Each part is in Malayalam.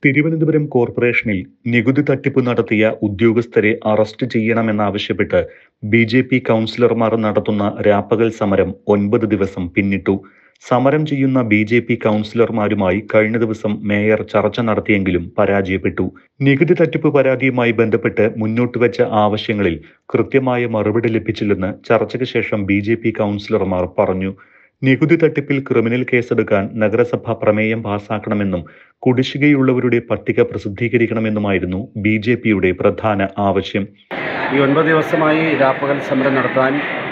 തിരുവനന്തപുരം കോർപ്പറേഷനിൽ നികുതി തട്ടിപ്പ് നടത്തിയ ഉദ്യോഗസ്ഥരെ അറസ്റ്റ് ചെയ്യണമെന്നാവശ്യപ്പെട്ട് ബി ജെ പി കൗൺസിലർമാർ നടത്തുന്ന രാപ്പകൽ സമരം ഒൻപത് ദിവസം പിന്നിട്ടു സമരം ചെയ്യുന്ന ബി ജെ പി കൗൺസിലർമാരുമായി കഴിഞ്ഞ ദിവസം മേയർ ചർച്ച നടത്തിയെങ്കിലും പരാജയപ്പെട്ടു നികുതി തട്ടിപ്പ് പരാതിയുമായി ബന്ധപ്പെട്ട് മുന്നോട്ട് വെച്ച ആവശ്യങ്ങളിൽ കൃത്യമായ മറുപടി ലഭിച്ചില്ലെന്ന് ചർച്ചയ്ക്ക് ശേഷം ബി ജെ പി കൗൺസിലർമാർ പറഞ്ഞു നികുതി തട്ടിപ്പിൽ ക്രിമിനൽ കേസെടുക്കാൻ നഗരസഭ പ്രമേയം പാസാക്കണമെന്നും കുടിശ്ശികയുള്ളവരുടെ പട്ടിക പ്രസിദ്ധീകരിക്കണമെന്നുമായിരുന്നു ബി ജെ പിയുടെ പ്രധാന ആവശ്യം ഈ ഒൻപത് ദിവസമായി രാപ്പകൽ സമരം നടത്താൻ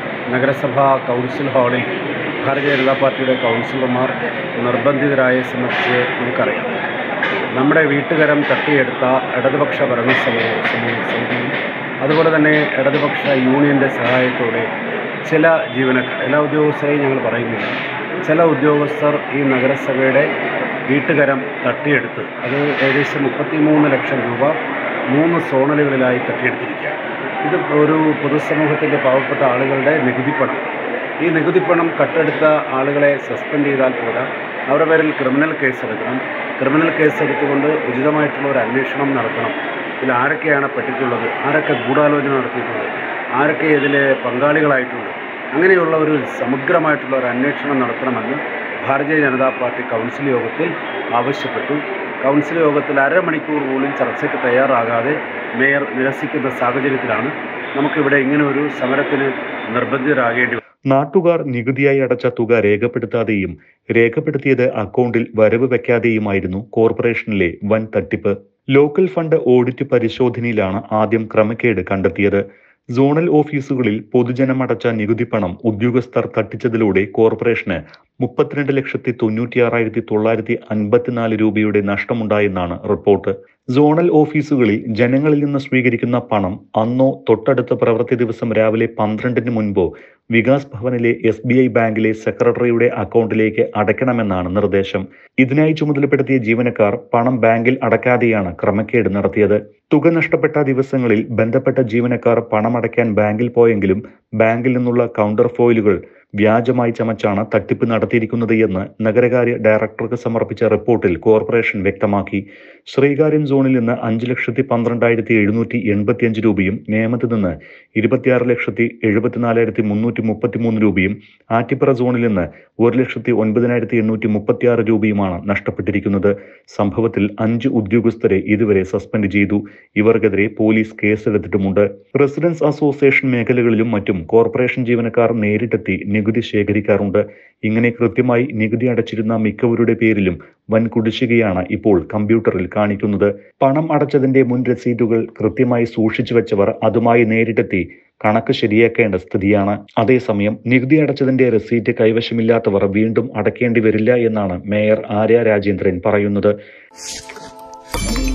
നഗരസഭ കൗൺസിൽ ഹാളിൽ ഭാരതീയ ജനതാ പാർട്ടിയുടെ കൗൺസിലർമാർ നിർബന്ധിതരായ സംബന്ധിച്ച് നമുക്കറിയാം നമ്മുടെ വീട്ടുകരം തട്ടിയെടുത്ത ഇടതുപക്ഷ ഭരണസഭ സമിതിയും അതുപോലെ തന്നെ ഇടതുപക്ഷ യൂണിയൻ്റെ സഹായത്തോടെ ചില ജീവനക്കാർ എല്ലാ ഉദ്യോഗസ്ഥരെയും ഞങ്ങൾ പറയുന്നില്ല ചില ഉദ്യോഗസ്ഥർ ഈ നഗരസഭയുടെ വീട്ടുകരം തട്ടിയെടുത്ത് അത് ഏകദേശം മുപ്പത്തിമൂന്ന് ലക്ഷം രൂപ മൂന്ന് സോണലുകളിലായി തട്ടിയെടുത്തിരിക്കുകയാണ് ഇത് ഒരു പൊതുസമൂഹത്തിൻ്റെ പാവപ്പെട്ട ആളുകളുടെ നികുതിപ്പണം ഈ നികുതിപ്പണം കട്ടെടുത്ത ആളുകളെ സസ്പെൻഡ് ചെയ്താൽ പോരാ അവരുടെ പേരിൽ ക്രിമിനൽ കേസെടുക്കണം ക്രിമിനൽ കേസെടുത്തുകൊണ്ട് ഉചിതമായിട്ടുള്ള ഒരു അന്വേഷണം നടത്തണം ഇതിൽ ആരൊക്കെയാണ് പെട്ടിട്ടുള്ളത് ആരൊക്കെ ഗൂഢാലോചന നടത്തിയിട്ടുള്ളത് ആരൊക്കെ ഇതിൽ പങ്കാളികളായിട്ടുണ്ട് അങ്ങനെയുള്ള ഒരു സമഗ്രമായിട്ടുള്ള ഒരു അന്വേഷണം നടത്തണമെന്ന് ഭാരതീയ ജനതാ പാർട്ടി കൗൺസിൽ യോഗത്തിൽ ആവശ്യപ്പെട്ടു കൗൺസിൽ യോഗത്തിൽ അരമണിക്കൂർ പോലും ചർച്ചയ്ക്ക് തയ്യാറാകാതെ മേയർ നിരസിക്കുന്ന സാഹചര്യത്തിലാണ് നമുക്കിവിടെ ഇങ്ങനെ ഒരു സമരത്തിന് നിർബന്ധിതരാകേണ്ടി നാട്ടുകാർ നികുതിയായി അടച്ച തുക രേഖപ്പെടുത്താതെയും രേഖപ്പെടുത്തിയത് അക്കൗണ്ടിൽ വരവ് വെക്കാതെയുമായിരുന്നു കോർപ്പറേഷനിലെ വൻ തട്ടിപ്പ് ലോക്കൽ ഫണ്ട് ഓഡിറ്റ് പരിശോധനയാലാണ് ആദ്യം ക്രമക്കേട് കണ്ടെത്തിയത് സോണൽ ഓഫീസുകളിൽ പൊതുജനം അടച്ച നികുതി പണം ഉദ്യോഗസ്ഥർ തട്ടിച്ചതിലൂടെ കോർപ്പറേഷന് മുപ്പത്തിരണ്ട് ലക്ഷത്തി തൊണ്ണൂറ്റിയാറായിരത്തി തൊള്ളായിരത്തി അൻപത്തിനാല് രൂപയുടെ നഷ്ടമുണ്ടായെന്നാണ് റിപ്പോർട്ട് സോണൽ ഓഫീസുകളിൽ ജനങ്ങളിൽ നിന്ന് സ്വീകരിക്കുന്ന പണം അന്നോ തൊട്ടടുത്ത പ്രവൃത്തി ദിവസം രാവിലെ പന്ത്രണ്ടിന് മുൻപോ Vikas Bhavan S B I ബാങ്കിലെ സെക്രട്ടറിയുടെ അക്കൗണ്ടിലേക്ക് അടയ്ക്കണമെന്നാണ് നിർദ്ദേശം ഇതിനായി ചുമതലപ്പെടുത്തിയ ജീവനക്കാർ പണം ബാങ്കിൽ അടയ്ക്കാതെയാണ് ക്രമക്കേട് നടത്തിയത് തുക നഷ്ടപ്പെട്ട ദിവസങ്ങളിൽ ബന്ധപ്പെട്ട ജീവനക്കാർ പണമടയ്ക്കാൻ ബാങ്കിൽ പോയെങ്കിലും ബാങ്കിൽ നിന്നുള്ള കൗണ്ടർ ഫോയിലുകൾ വ്യാജമായി ചമച്ചാണ് തട്ടിപ്പ് നടത്തിയിരിക്കുന്നത് എന്ന് നഗരകാര്യ ഡയറക്ടർക്ക് സമർപ്പിച്ച റിപ്പോർട്ടിൽ കോർപ്പറേഷൻ വ്യക്തമാക്കി ശ്രീകാര്യം സോണിൽ നിന്ന് അഞ്ച് ലക്ഷത്തി പന്ത്രണ്ടായിരത്തി എഴുന്നൂറ്റി എൺപത്തിയഞ്ച് രൂപയും നേമത്ത് നിന്ന് ഇരുപത്തിയാറ് ലക്ഷത്തി എഴുപത്തിനാലായിരത്തി മുന്നൂറ്റി മുപ്പത്തിമൂന്ന് രൂപയും ആറ്റിപ്പുറ സോണിൽ നിന്ന് ഒരു ലക്ഷത്തി ഒൻപതിനായിരത്തി എണ്ണൂറ്റി മുപ്പത്തിയാറ് രൂപയുമാണ് നഷ്ടപ്പെട്ടിരിക്കുന്നത് സംഭവത്തിൽ അഞ്ച് ഉദ്യോഗസ്ഥരെ ഇതുവരെ സസ്പെൻഡ് ചെയ്തു ഇവർക്കെതിരെ പോലീസ് കേസെടുത്തിട്ടുമുണ്ട് റെസിഡൻസ് അസോസിയേഷൻ മേഖലകളിലും മറ്റും കോർപ്പറേഷൻ ജീവനക്കാർ നേരിട്ടെത്തി നികുതി ശേഖരിക്കാറുണ്ട് ഇങ്ങനെ കൃത്യമായി നികുതി അടച്ചിരുന്ന മിക്കവരുടെ പേരിലും വൻ കുടിശ്ശികയാണ് ഇപ്പോൾ കമ്പ്യൂട്ടറിൽ കാണിക്കുന്നത് പണം അടച്ചതിന്റെ മുൻ രസീതുകൾ കൃത്യമായി സൂക്ഷിച്ചു വെച്ചവർ അതുമായി നേരിട്ടെത്തി കണക്ക് ശരിയാക്കേണ്ട സ്ഥിതിയാണ് അതേസമയം നികുതി അടച്ചതിന്റെ റെസീറ്റ് കൈവശമില്ലാത്തവർ വീണ്ടും അടയ്ക്കേണ്ടി വരില്ല എന്നാണ് മേയർ ആര്യ രാജേന്ദ്രൻ പറയുന്നത്